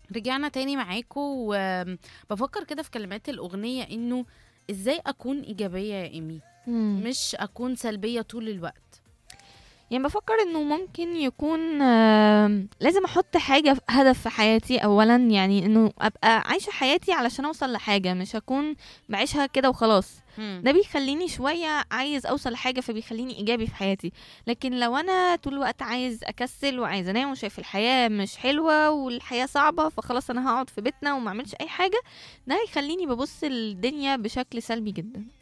رجعنا تاني معاكم وبفكر كده في كلمات الأغنية إنه إزاي أكون إيجابية يا إيمي مم. مش أكون سلبية طول الوقت يعني بفكر انه ممكن يكون آم، لازم احط حاجه في- هدف في حياتي اولا يعني انه ابقى عايشه حياتي علشان اوصل لحاجه مش اكون بعيشها كده وخلاص ده بيخليني شويه عايز اوصل لحاجه فبيخليني ايجابي في حياتي لكن لو انا طول الوقت عايز اكسل وعايز انام وشايف الحياه مش حلوه والحياه صعبه فخلاص انا هقعد في بيتنا وما اعملش اي حاجه ده هيخليني ببص الدنيا بشكل سلبي جدا